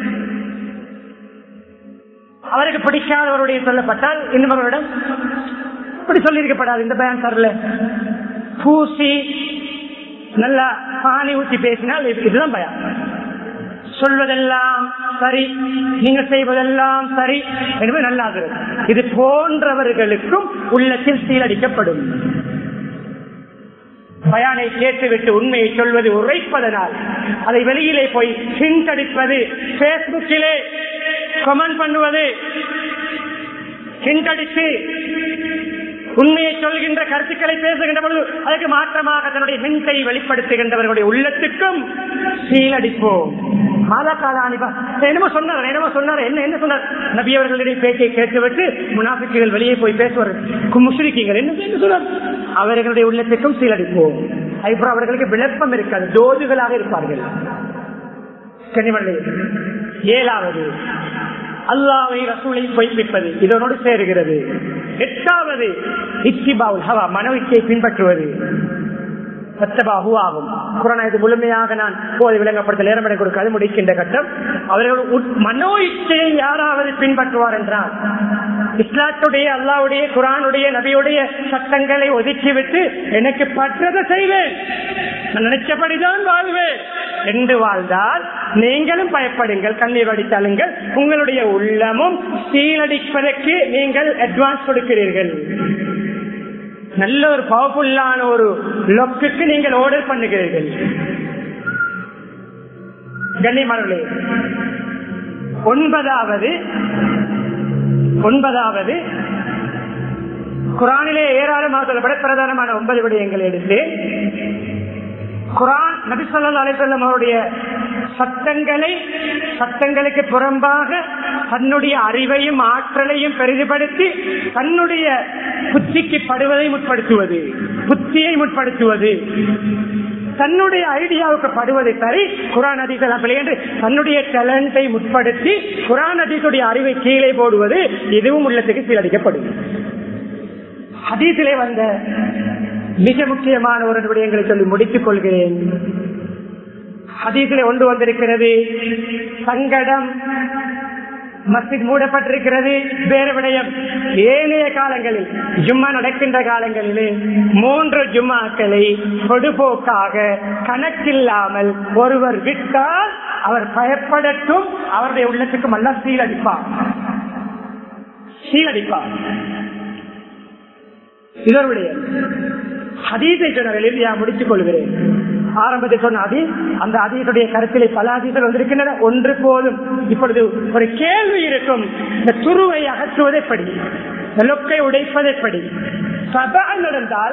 அவருக்கு பிடிக்காதவருடைய சொல்லப்பட்டால் இன்னும் அவரிடம் இப்படி சொல்லியிருக்கப்படாது இந்த பயன் தரல பூசி நல்லா பானி ஊற்றி பேசினால் இதுதான் பயம் சொல்வதெல்லாம் சரி நீங்கள் செய்வதெல்லாம் சரி என்பது நல்லாகிறது இது போன்றவர்களுக்கும் உள்ளத்தில் சீலடிக்கப்படும் பயானை கேட்டுவிட்டு உண்மையை சொல்வது உரைப்பதனால் அதை வெளியிலே போய் ஹிண்டடிப்பது பேஸ்புக்கிலே கமெண்ட் பண்ணுவது ஹிண்டடித்து உண்மையை சொல்கின்ற கருத்துக்களை பேசுகின்ற பொழுது அதற்கு மாற்றமாக தன்னுடைய மின்கை வெளிப்படுத்துகின்றவர்களுடைய உள்ளத்துக்கும் சீலடிப்போம் மாதா கால அனுப்பா என்னமோ சொன்னார் என்னமோ சொன்னார் என்ன என்ன சொன்னார் நபி அவர்களுடைய பேச்சை கேட்டுவிட்டு முனாபிக்குகள் வெளியே போய் பேசுவார்கள் முஸ்லிக்கீங்கள் என்ன என்ன சொன்னார் அவர்களுடைய உள்ளத்துக்கும் சீலடிப்போம் அதுக்கப்புறம் அவர்களுக்கு விளப்பம் இருக்காது ஜோதிகளாக இருப்பார்கள் கனிமலை ஏழாவது அல்லாவை ரசூலை பொய்ப்பிப்பது இதனோடு சேருகிறது எட்டாவது இச்சிபாவுல் ஹவா மனோச்சை பின்பற்றுவது ஆகும் குரானாயது முழுமையாக நான் போதை விளங்கப்படுத்த நேரமடை கொடுக்காது முடிக்கின்ற கட்டம் அவர்கள் மனோ இச்சையை யாராவது பின்பற்றுவார் என்றால் இஸ்லாத்துடைய அல்லாவுடைய குரானுடைய நபியுடைய சட்டங்களை ஒதுக்கிவிட்டு எனக்கு பற்றதை செய்வேன் நான் நினைச்சபடிதான் வாழ்வேன் என்று வாழ்ந்தால் நீங்களும் பயப்படுங்கள் கண்ணீர் வடித்தாளுங்கள் உங்களுடைய உள்ளமும் சீலடிப்பதற்கு நீங்கள் அட்வான்ஸ் கொடுக்கிறீர்கள் நல்ல ஒரு பவர்ஃபுல்லான ஒரு லொக்குக்கு நீங்கள் ஆர்டர் பண்ணுகிறீர்கள் கண்ணியமானவர்களே ஒன்பதாவது ஒன்பதாவது குரானிலே ஏராளமாக சொல்லப்பட பிரதானமான ஒன்பது விடயங்களை எடுத்து குரான் நபிசல்லா அலிசல்லம் அவருடைய சட்டங்களை சட்டங்களுக்கு புறம்பாக தன்னுடைய அறிவையும் ஆற்றலையும் பெரிதுபடுத்தி தன்னுடைய புத்திக்கு படுவதை முற்படுத்துவது புத்தியை முற்படுத்துவது தன்னுடைய ஐடியாவுக்கு படுவதை சரி குரான் அதிசல் என்று தன்னுடைய டேலண்டை முற்படுத்தி குரான் அதிசுடைய அறிவை கீழே போடுவது இதுவும் உள்ளத்துக்கு சீரடிக்கப்படும் அதீசிலே வந்த மிக முக்கியமான ஒரு விடயங்களை சொல்லி முடித்துக் கொள்கிறேன் ஹதீசிலே ஒன்று வந்திருக்கிறது சங்கடம் மஸ்ஜித் மூடப்பட்டிருக்கிறது வேறு விடயம் ஏனைய காலங்களில் ஜும்மா நடக்கின்ற காலங்களிலே மூன்று ஜும்மாக்களை பொதுபோக்காக கணக்கில்லாமல் ஒருவர் விட்டால் அவர் பயப்படட்டும் அவருடைய உள்ளத்துக்கு அல்ல சீலடிப்பார் சீலடிப்பார் இதனுடைய ஹதீஸை சொன்னவர்களில் நான் முடித்துக் கொள்கிறேன் ஆரம்பத்தில் சொன்ன அதி அந்த அதீசுடைய கருத்திலே பல அதீசல் வந்திருக்கின்றன ஒன்று போதும் இப்பொழுது ஒரு கேள்வி இருக்கும் இந்த துருவை அகற்றுவது எப்படி இந்த லொக்கை உடைப்பது எப்படி சபா நடந்தால்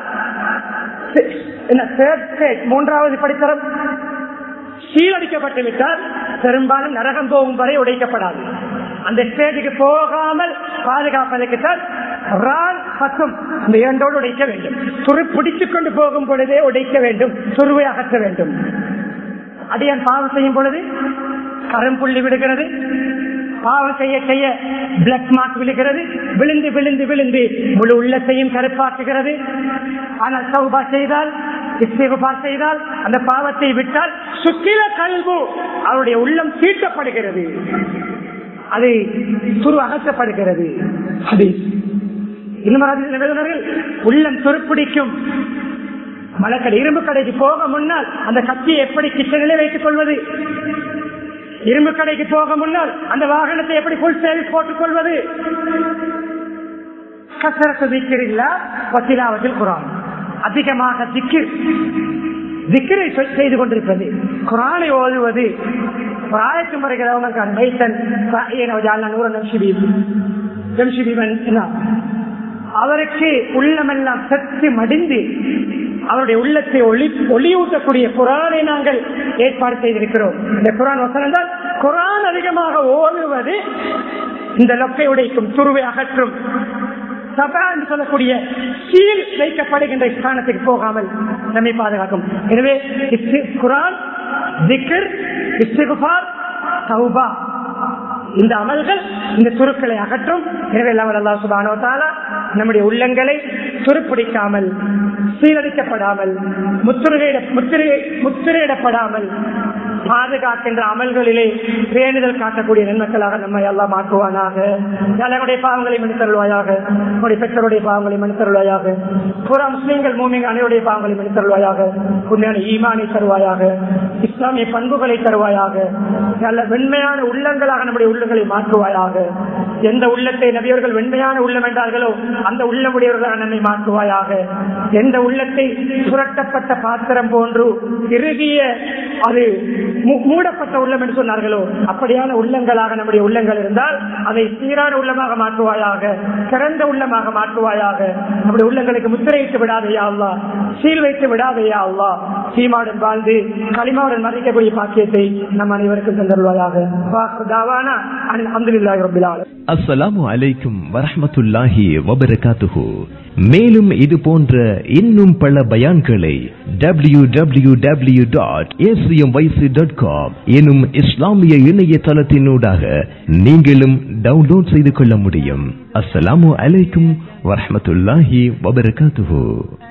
மூன்றாவது படித்தரம் சீலடிக்கப்பட்டு விட்டால் பெரும்பாலும் நரகம் போகும் வரை உடைக்கப்படாது அந்த ஸ்டேஜுக்கு போகாமல் பாதுகாப்பதற்கு தான் அந்த இரண்டோடு உடைக்க வேண்டும் துரு பிடித்துக் கொண்டு போகும் பொழுதே உடைக்க வேண்டும் துருவை அகற்ற வேண்டும் அடியான் பாவம் செய்யும் பொழுது கரும்புள்ளி விடுகிறது பாவம் செய்ய செய்ய பிளக் மார்க் விழுகிறது விழுந்து விழுந்து விழுந்து முழு உள்ளத்தையும் கருப்பாக்குகிறது ஆனால் சௌபா செய்தால் இஸ்திகுபா செய்தால் அந்த பாவத்தை விட்டால் சுக்கில கல்வு அவருடைய உள்ளம் தீட்டப்படுகிறது அது துரு அகற்றப்படுகிறது அது இன்னும் உள்ளம் துருப்பிடிக்கும் மலக்கடை இரும்பு கடைக்கு போக முன்னால் அந்த கத்தியை எப்படி கிச்சனிலே வைத்துக் கொள்வது இரும்பு கடைக்கு போக முன்னால் அந்த வாகனத்தை எப்படி புல் சேல் போட்டுக் கொள்வது கசரத்து திக்கிறில்லா பத்திலாவத்தில் குரான் அதிகமாக திக்கு திக்கரை செய்து கொண்டிருப்பது குரானை ஓதுவது ஒரு ஆயிரத்தி முறைகள் அவருக்கு உள்ளமெல்லாம் சற்று மடிந்து அவருடைய உள்ளத்தை ஒளி ஒளியூட்டக்கூடிய குரானை நாங்கள் ஏற்பாடு செய்திருக்கிறோம் இந்த குரான் வசனம் தான் குரான் அதிகமாக ஓடுவது இந்த லொக்கை உடைக்கும் துருவை அகற்றும் சபா என்று சொல்லக்கூடிய சீல் வைக்கப்படுகின்ற ஸ்தானத்துக்கு போகாமல் நம்மை பாதுகாக்கும் எனவே குரான் திக்கர் இஸ்திகுபார் தௌபா இந்த அமல்கள் இந்த துருக்களை அகற்றும் எனவே அல்லா சுபானோத்தாலா நம்முடைய உள்ளங்களை துருப்பிடிக்காமல் சீரழிக்கப்படாமல் முத்திரையிட முத்திரை முத்திரையிடப்படாமல் பாதுகாக்கின்ற அமல்களிலே பேணுதல் காட்டக்கூடிய நன்மக்களாக நம்மை எல்லாம் மாற்றுவானாக நம்முடைய பாவங்களை மன்னித்தருள்வாயாக நம்முடைய பெற்றோருடைய பாவங்களை மன்னித்தருள்வாயாக புறா முஸ்லீம்கள் மூமிங்க அனைவருடைய பாவங்களை மன்னித்தருள்வாயாக உண்மையான ஈமானை தருவாயாக இஸ்லாமிய பண்புகளை தருவாயாக நல்ல வெண்மையான உள்ளங்களாக நம்முடைய உள்ளங்களை மாற்றுவாயாக எந்த உள்ளத்தை நபியவர்கள் வெண்மையான உள்ளம் என்றார்களோ அந்த உள்ளமுடையவர்களாக நம்மை மாற்றுவாயாக எந்த உள்ளத்தை சுரட்டப்பட்ட பாத்திரம் போன்று இறுகிய அது மூடப்பட்ட உள்ளம் என்று சொன்னார்களோ அப்படியான உள்ளங்களாக நம்முடைய உள்ளங்கள் இருந்தால் அதை சீரான உள்ளமாக மாற்றுவாயாக சிறந்த உள்ளமாக மாற்றுவாயாக நம்முடைய உள்ளங்களுக்கு முத்திரையிட்டு விடாதையா அல்லா சீல் வைத்து விடாதையா அல்லா சீமாவுடன் வாழ்ந்து களிமாவுடன் மறைக்கக்கூடிய பாக்கியத்தை நம் அனைவருக்கும் தந்தருவாயாக அஸ்ஸலாமு அலைக்கும் வரஹமத்துல்லாஹி வபரகாத்துஹு மேலும் இது போன்ற இன்னும் பல பயான்களை W W W dot ACM YC dot com எனும் இஸ்லாமிய இணையதளத்தினூடாக நீங்களும் டவுன்லோட் செய்து கொள்ள முடியும் அஸ்ஸலாமு அலைக்கும் வரஹமத்துல்லாஹி வபரகாத்துஹு